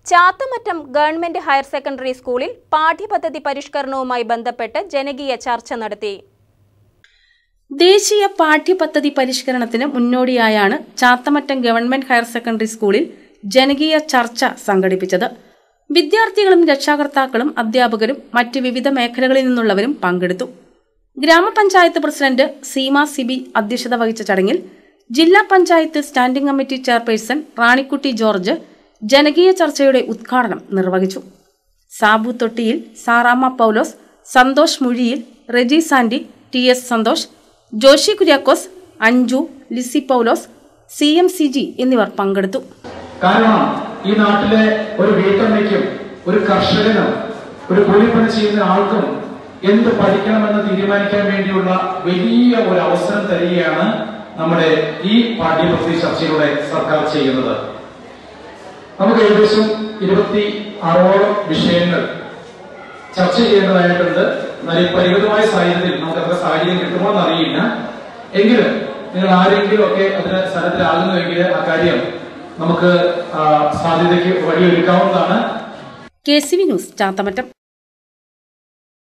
Chathamattam government higher secondary സ്കൂളിൽ പാഠ്യപദ്ധതി പരിഷ്കരണവുമായി ബന്ധപ്പെട്ട് ജനകീയ ചർച്ച നടത്തി ദേശീയ പാഠ്യപദ്ധതി പരിഷ്കരണത്തിന് മുന്നോടിയായാണ് ചാത്തമറ്റം ഗവൺമെന്റ് ഹയർ സെക്കൻഡറി സ്കൂളിൽ ജനകീയ ചർച്ച സംഘടിപ്പിച്ചത് വിദ്യാർത്ഥികളും രക്ഷാകർത്താക്കളും അധ്യാപകരും മറ്റ് വിവിധ മേഖലകളിൽ നിന്നുള്ളവരും പങ്കെടുത്തു ഗ്രാമപഞ്ചായത്ത് പ്രസിഡന്റ് സീമ സിബി അധ്യക്ഷത വഹിച്ച ചടങ്ങിൽ ജില്ലാ panchayat standing committee chairperson Ranikutty George ജനകീയ ചർച്ചയുടെ ഉദ്ഘാടനം നിർവഹിച്ചു Sabu Thottiyil Saramma Paulose Santhosh Muzhiyil Reji Sandy T S Santhosh Joshi Kuriakose Anju Lissy Paulose C M C G എന്നിവർ പങ്കെടുത്തു കാരണം ഈ നാട്ടിലെ ഒരു വീട്ടമ്മയ്ക്കും ഒരു കർഷകനും ഒരു കൂലിപ്പണി ചെയ്യുന്ന ആൾക്കും എന്ത് പഠിക്കണമെന്ന് തീരുമാനിക്കാൻ വേണ്ടിയുള്ള വലിയ ഒരു അവസരം തരികയാണ് നമ്മുടെ ഈ പാഠ്യപദ്ധതി ചർച്ചയിലൂടെ സർക്കാർ ചെയ്യുന്നത് നമുക്ക് ഏകദേശം ഇരുപത്തി ആറോളം വിഷയങ്ങൾ ചർച്ച ചെയ്യേണ്ടതായിട്ടുണ്ട് എന്നാൽ ഈ പരിമിതമായ സാഹചര്യത്തിൽ നമുക്ക് അത്ര സാഹചര്യം കിട്ടുമോ എന്ന് അറിയില്ല എങ്കിലും നിങ്ങൾ ആരെങ്കിലും ഒക്കെ അതിന് സ്ഥലത്തിലാകുന്നുവെങ്കിൽ ആ കാര്യം നമുക്ക് ആ, സാധ്യതയ്ക്ക് വഴിയൊരുക്കാവുന്നതാണ് K C V news Chathamattam